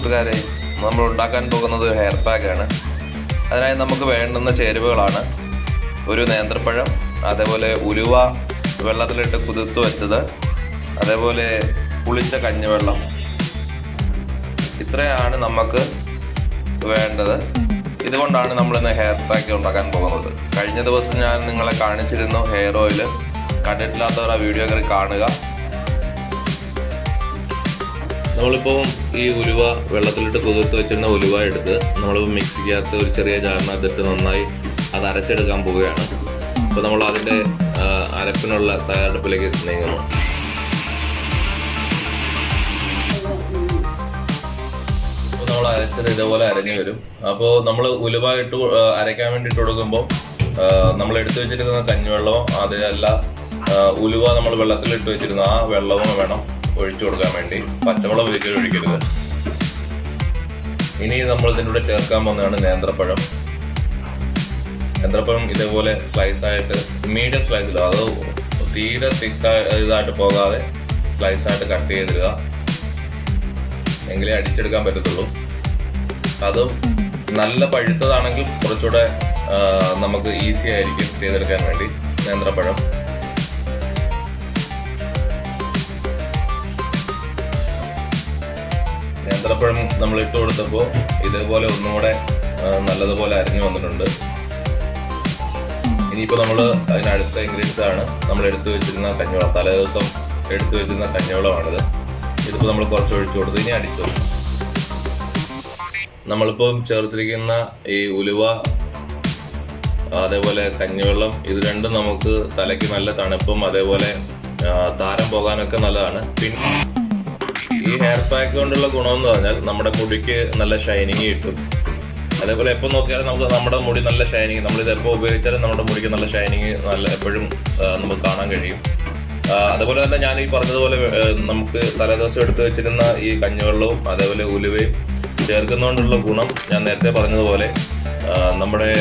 കൂട്ടുകാരെ നമ്മൾ ഉണ്ടാക്കാൻ പോകുന്നത് ഹെയർ പാക്കാണ് അതിനായി നമുക്ക് വേണ്ടുന്ന ചേരുവകളാണ് ഒരു നേന്ത്രപ്പഴം അതേപോലെ ഉലുവ വെള്ളത്തിലിട്ട് കുതിർത്ത് വെച്ചത് അതേപോലെ പുളിച്ച കഞ്ഞിവെള്ളം ഇത്രയാണ് നമുക്ക് വേണ്ടത് ഇതുകൊണ്ടാണ് നമ്മൾ ഇന്ന് ഹെയർ പാക്ക് ഉണ്ടാക്കാൻ പോകുന്നത് കഴിഞ്ഞ ദിവസം ഞാൻ നിങ്ങളെ കാണിച്ചിരുന്നു ഹെയർ ഓയിൽ കണ്ടിട്ടില്ലാത്തവർ ആ വീഡിയോ കയറി കാണുക നമ്മളിപ്പോൾ ഈ ഉലുവ വെള്ളത്തിലിട്ട് കുതിർത്ത് വെച്ചിരുന്ന ഉലുവ എടുത്ത് നമ്മളിപ്പോൾ മിക്സിക്കകത്ത് ഒരു ചെറിയ ജാറിനകത്തിട്ട് നന്നായി അത് അരച്ചെടുക്കാൻ പോവുകയാണ് അപ്പോൾ നമ്മൾ അതിൻ്റെ ആ, അരപ്പിനുള്ള തയ്യാറെടുപ്പിലേക്ക് നീങ്ങുന്നു അപ്പോൾ നമ്മൾ അരച്ചത് ഇതേപോലെ അരഞ്ഞു വരും അപ്പോൾ നമ്മൾ ഉലുവ ഇട്ട് കൊ- ആ, അരയ്ക്കാൻ വേണ്ടി ഇട്ട് കൊടുക്കുമ്പോൾ നമ്മൾ എടുത്തു വെച്ചിരിക്കുന്ന കഞ്ഞിവെള്ളവും അതല്ല ആ, ഉലുവ നമ്മൾ വെള്ളത്തിൽ ഇട്ട് വെച്ചിരുന്ന ആ വെള്ളവും വേണം ഒഴിച്ചു കൊടുക്കാൻ വേണ്ടി പച്ചവെള്ളം ഒരിക്കലും ഒഴിക്കരുത് ഇനി നമ്മൾ ഇതിൻ്റെ കൂടെ ചേർക്കാൻ പോകുന്നതാണ് നേന്ത്രപ്പഴം നേന്ത്രപ്പഴം ഇതേപോലെ സ്ലൈസ് ആയിട്ട് മീഡിയം സ്ലൈസിൽ അത് തീരെ തിക്ക ഇതായിട്ട് പോകാതെ സ്ലൈസ് ആയിട്ട് കട്ട് ചെയ്തിടുക എങ്കിലേ അടിച്ചെടുക്കാൻ പറ്റത്തുള്ളൂ അതും നല്ല പഴുത്തതാണെങ്കിൽ കുറച്ചുകൂടെ ആ, നമുക്ക് ഈസി ആയിരിക്കും ചെയ്തെടുക്കാൻ വേണ്ടി നേന്ത്രപ്പഴം നേന്ത്രപ്പഴം നമ്മൾ ഇട്ട് കൊടുത്തപ്പോൾ ഇതേപോലെ ഒന്നുകൂടെ ആ, നല്ലതുപോലെ അരിഞ്ഞു വന്നിട്ടുണ്ട് ഇനിയിപ്പോൾ നമ്മൾ അതിനടുത്ത ഇൻഗ്രീഡിയൻസ് ആണ് നമ്മൾ എടുത്തു വെച്ചിരുന്ന കഞ്ഞിവെള്ളം തലേ ദിവസം എടുത്തു വെച്ചിരുന്ന കഞ്ഞിവെള്ളമാണിത് ഇതിപ്പോൾ നമ്മൾ കുറച്ച് ഒഴിച്ചു കൊടുത്തു ഇനി അടിച്ചു നമ്മളിപ്പോൾ ചേർത്തിരിക്കുന്ന ഈ ഉലുവ അതേപോലെ കഞ്ഞിവെള്ളം ഇത് രണ്ടും നമുക്ക് തലയ്ക്ക് നല്ല തണുപ്പും അതേപോലെ ആ, താരം പോകാനൊക്കെ നല്ലതാണ് പിന്നെ ഈ ഹെയർ പാക്ക് കൊണ്ടുള്ള ഗുണമെന്ന് പറഞ്ഞാൽ നമ്മുടെ മുടിക്ക് നല്ല ഷൈനിങ് കിട്ടും അതേപോലെ എപ്പോൾ നോക്കിയാലും നമുക്ക് നമ്മുടെ മുടി നല്ല ഷൈനിങ് നമ്മൾ ഇത് എപ്പോൾ ഉപയോഗിച്ചാലും നമ്മുടെ മുടിക്ക് നല്ല ഷൈനിങ് നല്ല എപ്പോഴും ആ, നമുക്ക് കാണാൻ കഴിയും ആ, അതുപോലെ തന്നെ ഞാൻ ഈ പറഞ്ഞതുപോലെ ആ, നമുക്ക് തലേദിവസം എടുത്തു വെച്ചിരുന്ന ഈ കഞ്ഞിവെള്ളവും അതേപോലെ ഉലുവയും ചേർക്കുന്നതുകൊണ്ടുള്ള ഗുണം ഞാൻ നേരത്തെ പറഞ്ഞതുപോലെ ആ, നമ്മുടെ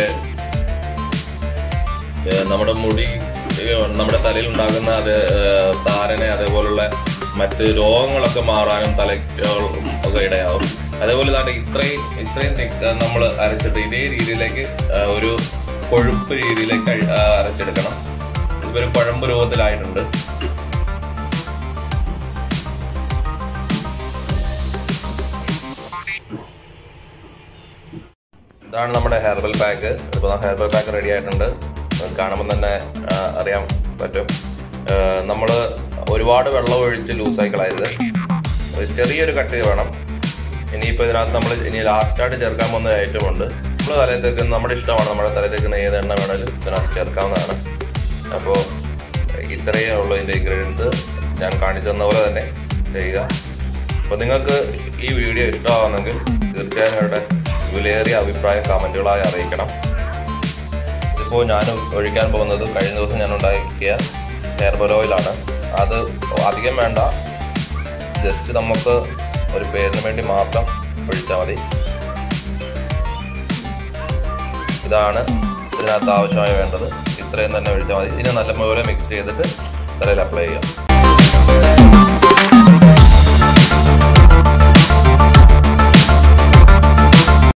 ഏഹ് നമ്മുടെ മുടി ഏഹ് നമ്മുടെ തലയിൽ ഉണ്ടാകുന്ന അത് ഏഹ് താരനെ അതേപോലുള്ള മറ്റ് രോഗങ്ങളൊക്കെ മാറാനും തലയ്ക്ക് ഒക്കെ ഇടയാവും അതേപോലെ തന്നെ ഇത്രയും ഇത്രയും നമ്മൾ അരച്ചിട്ട് ഇതേ രീതിയിലേക്ക് ഏഹ് ഒരു കൊഴുപ്പ് രീതിയിലേക്ക് കഴി- ആ, അരച്ചെടുക്കണം ഇതൊരു കുഴമ്പ് രൂപത്തിലായിട്ടുണ്ട് ഇതാണ് നമ്മുടെ ഹെർബൽ പാക്ക് ഇപ്പോൾ ഹെർബൽ പാക്ക് റെഡി ആയിട്ടുണ്ട് അത് കാണുമ്പോൾ തന്നെ ആ, അറിയാൻ പറ്റും നമ്മൾ ഒരുപാട് വെള്ളം ഒഴിച്ച് ലൂസായി കളയരുത് ഒരു ചെറിയൊരു കട്ട് വേണം ഇനിയിപ്പോൾ ഇതിനകത്ത് നമ്മൾ ഇനി ലാസ്റ്റായിട്ട് ചേർക്കാൻ പോകുന്ന ഐറ്റം ഉണ്ട് നമ്മൾ തലയിൽ തേക്കുന്ന നമ്മുടെ ഇഷ്ടമാണ് നമ്മുടെ തലയിൽ തേക്കുന്ന ഏത് എണ്ണ വേണമെങ്കിലും ഇതിനകത്ത് ചേർക്കാവുന്നതാണ് അപ്പോൾ ഇത്രയേ ഉള്ളൂ ഇതിൻ്റെ ഇൻഗ്രീഡിയൻസ് ഞാൻ കാണിച്ചു തന്ന പോലെ തന്നെ ചെയ്യുക അപ്പോൾ നിങ്ങൾക്ക് ഈ വീഡിയോ ഇഷ്ടമാവുന്നെങ്കിൽ തീർച്ചയായും നിങ്ങളുടെ വിലയേറിയ അഭിപ്രായം കമൻറ്റുകളായി അറിയിക്കണം ഇതിപ്പോൾ ഞാൻ ഒഴിക്കാൻ പോകുന്നത് കഴിഞ്ഞ ദിവസം ഞാൻ ഉണ്ടാക്കിയ ഹെയർബൽ ഓയിലാണ് അത് അധികം വേണ്ട ജസ്റ്റ് നമുക്ക് ഒരു പേരിന് വേണ്ടി മാത്രം ഒഴിച്ചാൽ മതി ഇതാണ് ഇതിനകത്ത് ആവശ്യമായി വേണ്ടത് ഇത്രയും തന്നെ ഒഴിച്ചാൽ മതി ഇനി നല്ലപോലെ മിക്സ് ചെയ്തിട്ട് തലയിൽ അപ്ലൈ ചെയ്യാം